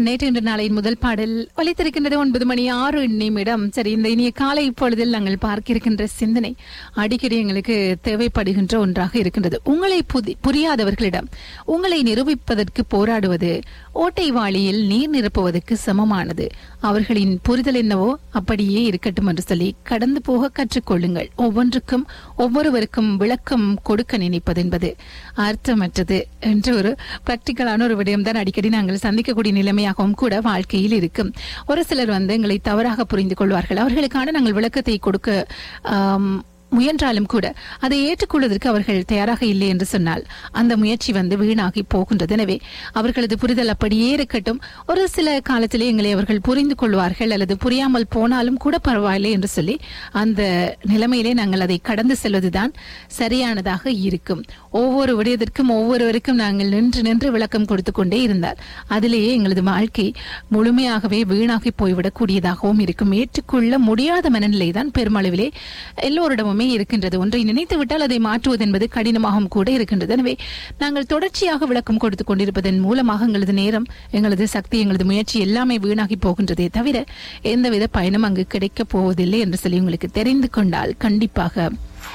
நேற்று இன்று நாளையின் முதல் பாடல் ஒலித்திருக்கின்றது ஒன்பது மணி ஆறு நிமிடம் சரி இந்த இனிய காலை இப்பொழுதில் நாங்கள் பார்க்க இருக்கின்ற சிந்தனை அடிக்கடி எங்களுக்கு தேவைப்படுகின்ற ஒன்றாக இருக்கின்றது உங்களை புதி- புரியாதவர்களிடம் உங்களை நிரூபிப்பதற்கு போராடுவது ஓட்டை வாளியில் நீர் நிரப்புவதற்கு சமமானது அவர்களின் புரிதல் என்னவோ அப்படியே இருக்கட்டும் என்று சொல்லி கடந்து போக கற்றுக்கொள்ளுங்கள் ஒவ்வொன்றுக்கும் ஒவ்வொருவருக்கும் விளக்கம் கொடுக்க நினைப்பது என்பது அர்த்தமற்றது என்ற ஒரு பிராக்டிக்கலான ஒரு விடயம் தான் அடிக்கடி நாங்கள் சந்திக்கக்கூடிய நிலைமையாகவும் கூட வாழ்க்கையில் இருக்கும் ஒரு சிலர் வந்து எங்களை தவறாக புரிந்து கொள்வார்கள் அவர்களுக்கான நாங்கள் விளக்கத்தை கொடுக்க ஆம், முயன்றாலும் கூட அதை ஏற்றுக்கொள்வதற்கு அவர்கள் தயாராக இல்லை என்று சொன்னால் அந்த முயற்சி வந்து வீணாகி போகின்றது எனவே அவர்களது புரிதல் அப்படியே இருக்கட்டும் ஒரு சில காலத்திலே எங்களை அவர்கள் புரிந்து கொள்வார்கள் அல்லது புரியாமல் போனாலும் கூட பரவாயில்லை என்று சொல்லி அந்த நிலைமையிலே நாங்கள் அதை கடந்து செல்வதுதான் சரியானதாக இருக்கும் ஒவ்வொரு விடயத்திற்கும் ஒவ்வொருவருக்கும் நாங்கள் நின்று நின்று விளக்கம் கொடுத்து கொண்டே இருந்தால் அதிலேயே எங்களது வாழ்க்கை முழுமையாகவே வீணாகி போய்விடக்கூடியதாகவும் இருக்கும் ஏற்றுக்கொள்ள முடியாத மனநிலை தான் பெருமளவிலே எல்லோரிடமுமே இருக்கின்றது ஒன்றை நினைத்து விட்டால் அதை மாற்றுவது என்பது கடினமாகவும் கூட இருக்கின்றது எனவே நாங்கள் தொடர்ச்சியாக விளக்கம் கொடுத்துக் கொண்டிருப்பதன் மூலமாக எங்களது நேரம் எங்களது சக்தி எங்களது முயற்சி எல்லாமே வீணாகி போகின்றதே தவிர எந்தவித பயனும் அங்கு கிடைக்கப் போவதில்லை என்று சொல்லி உங்களுக்கு தெரிந்து கொண்டால் கண்டிப்பாக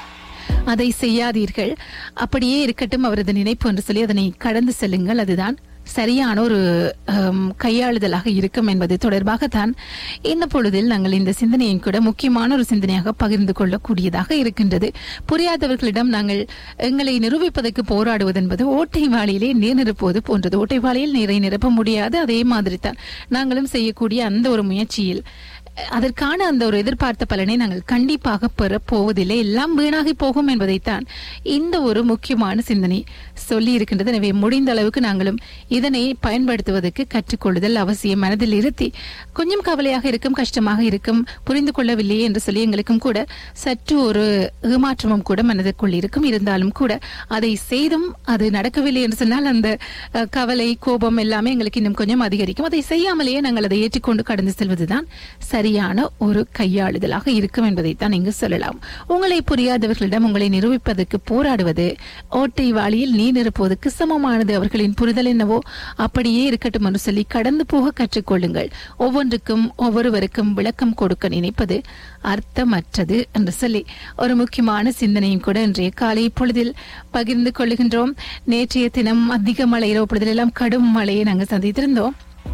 அதை செய்யாதீர்கள் அப்படியே இருக்கட்டும் அவரது நினைப்பு என்று சொல்லி அதனை கடந்து செல்லுங்கள் அதுதான் சரியான ஒரு ஹம், கையாளுதலாக இருக்கும் என்பது தொடர்பாகத்தான் இந்த பொழுதில் நாங்கள் இந்த சிந்தனையும் கூட முக்கியமான ஒரு சிந்தனையாக பகிர்ந்து கொள்ளக்கூடியதாக இருக்கின்றது புரியாதவர்களிடம் நாங்கள் எங்களை நிரூபிப்பதற்கு போராடுவது என்பது ஓட்டை வாளியிலே நீர் நிரப்புவது போன்றது ஓட்டை வாளியில் நீரை நிரப்ப முடியாது அதே மாதிரி தான் நாங்களும் செய்யக்கூடிய அந்த ஒரு முயற்சியில் அதற்கான அந்த ஒரு எதிர்பார்த்த பலனை நாங்கள் கண்டிப்பாக பெறப் போவதில்லை எல்லாம் வீணாகி போகும் என்பதைத்தான் இந்த ஒரு முக்கியமான சிந்தனை சொல்லி இருக்கின்றது எனவே முடிந்த அளவுக்கு நாங்களும் இதனை பயன்படுத்துவதற்கு கற்றுக்கொள்ளுதல் அவசியம் மனதில் இருத்தி கொஞ்சம் கவலையாக இருக்கும் கஷ்டமாக இருக்கும் புரிந்து கொள்ளவில்லையே என்று சொல்லி எங்களுக்கும் கூட சற்று ஒரு ஏமாற்றமும் கூட மனதிற்குள் இருக்கும் இருந்தாலும் கூட அதை செய்தும் அது நடக்கவில்லை என்று சொன்னால் அந்த அஹ், கவலை கோபம் எல்லாமே எங்களுக்கு இன்னும் கொஞ்சம் அதிகரிக்கும் அதை செய்யாமலேயே நாங்கள் அதை ஏற்றுக்கொண்டு கடந்து செல்வதுதான் சரியான ஒரு கையாளுதலாக இருக்கும் என்பதைத்தான் இங்கு சொல்லலாம் உங்களை புரியாதவர்களிடம் உங்களை நிரூபிப்பதற்கு போராடுவது ஓட்டை வாளியில் நீர் நிரப்புவதற்கு சமமானது அவர்களின் புரிதல் என்னவோ அப்படியே இருக்கட்டும் என்று சொல்லி கடந்து போக கற்றுக்கொள்ளுங்கள் ஒவ்வொன்றுக்கும் ஒவ்வொருவருக்கும் விளக்கம் கொடுக்க நினைப்பது அர்த்தமற்றது என்று சொல்லி ஒரு முக்கியமான சிந்தனையும் கூட இன்றைய காலை பொழுதில் பகிர்ந்து கொள்ளுகின்றோம் நேற்றைய தினம் அதிக மழை இரவு பொழுதில் எல்லாம் கடும் மழையை நாங்கள் சந்தித்திருந்தோம்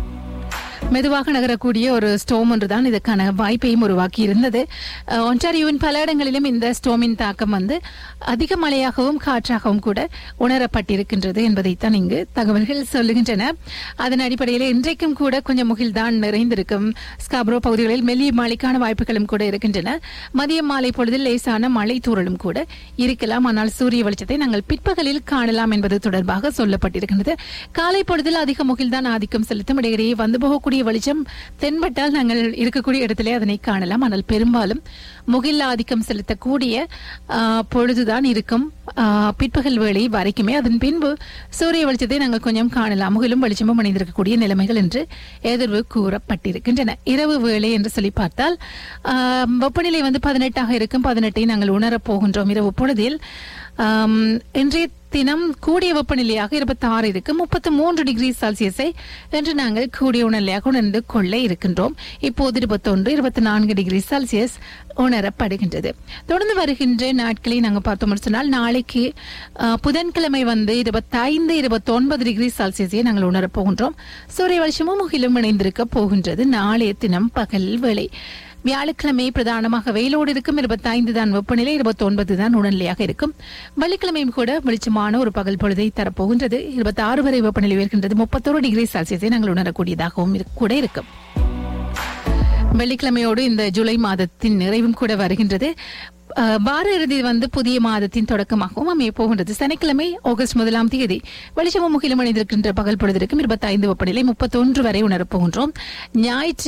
மெதுவாக நகரக்கூடிய ஒரு ஸ்டோம் ஒன்றுதான் இதற்கான வாய்ப்பையும் உருவாக்கி இருந்தது அஹ், ஒன்டாரியோவின் பல இடங்களிலும் இந்த ஸ்டோமின் தாக்கம் வந்து அதிக மழையாகவும் காற்றாகவும் கூட உணரப்பட்டிருக்கின்றது என்பதைத்தான் இங்கு தகவல்கள் சொல்லுகின்றன அதன் அடிப்படையில் இன்றைக்கும் கூட கொஞ்சம் முகில்தான் நிறைந்திருக்கும் ஸ்காப்ரோ பகுதிகளில் மெல்லிய மழைக்கான வாய்ப்புகளும் கூட இருக்கின்றன மதியம் மாலை பொழுதில் லேசான மழை தூறலும் கூட இருக்கலாம் ஆனால் சூரிய வெளிச்சத்தை நாங்கள் பிற்பகலில் காணலாம் என்பது தொடர்பாக சொல்லப்பட்டிருக்கின்றது காலை பொழுதில் அதிக முகில்தான் ஆதிக்கம் செலுத்தும் இடையிடையே வந்து போகக்கூடிய வெளிச்சம் தென்பட்டால் நாங்கள் இருக்கக்கூடிய இடத்திலே அதனை காணலாம் ஆனால் பெரும்பாலும் முகில் ஆதிக்கம் செலுத்தக்கூடிய ஆ, பொழுதுதான் இருக்கும் ஆ, பிற்பகல் வேளை வரைக்குமே அதன் பின்பு சூரிய வெளிச்சத்தை நாங்கள் கொஞ்சம் காணலாம் முகிலும் வெளிச்சமும் அணிந்திருக்கக்கூடிய நிலைமைகள் என்று எதிர்வு கூறப்பட்டிருக்கின்றன இரவு வேளை என்று சொல்லி பார்த்தால் ஆ, வெப்பநிலை வந்து பதினெட்டாக இருக்கும் பதினெட்டை நாங்கள் உணரப் போகின்றோம் இரவு பொழுதில் ஆம், இன்றைய தினம் கூடிய வெப்பநிலையாக இருபத்தி ஆறு இருக்கு முப்பத்தி மூன்று டிகிரி செல்சியஸை என்று நாங்கள் கூடிய உணர்நிலையாக உணர்ந்து கொள்ள இருக்கின்றோம் இப்போது இருபத்தொன்று இருபத்தி நான்கு டிகிரி செல்சியஸ் உணரப்படுகின்றது தொடர்ந்து வருகின்ற நாட்களை நாங்கள் பார்த்தோம் சொன்னால் நாளைக்கு ஆ, புதன்கிழமை வந்து இருபத்தைந்து இருபத்தி ஒன்பது டிகிரி செல்சியஸை நாங்கள் உணரப் போகின்றோம் சூரிய வெளிச்சமும் முகிலும் இணைந்திருக்க போகின்றது நாளைய தினம் பகல் வேளை வியாழக்கிழமை பிரதானமாக வெயிலோடு இருக்கும் இருபத்தைந்து தான் வெப்பநிலை இருபத்தி ஒன்பது தான் உடல்நிலையாக இருக்கும் வெள்ளிக்கிழமையும் கூட வெளிச்சமான ஒரு பகல் பொழுதை தரப்போகின்றது இருபத்தி ஆறு வரை வெப்பநிலை உயர்கின்றது முப்பத்தோரு டிகிரி செல்சியஸை நாங்கள் உணரக்கூடியதாகவும் இருக்க- கூட இருக்கும் வெள்ளிக்கிழமையோடு இந்த ஜூலை மாதத்தின் நிறைவும் கூட வருகின்றது அஹ், வார இறுதி வந்து புதிய மாதத்தின் தொடக்கமாகவும் அமைய போகின்றது சனிக்கிழமை ஆகஸ்ட் முதலாம் தேதி வெளிச்சமும் முகிலும் அணிந்திருக்கின்ற பகல் பொழுதிற்கும் இருபத்தைந்து வெப்பநிலை முப்பத்தொன்று வரை உணரப் போகின்றோம் ஞாயிற்று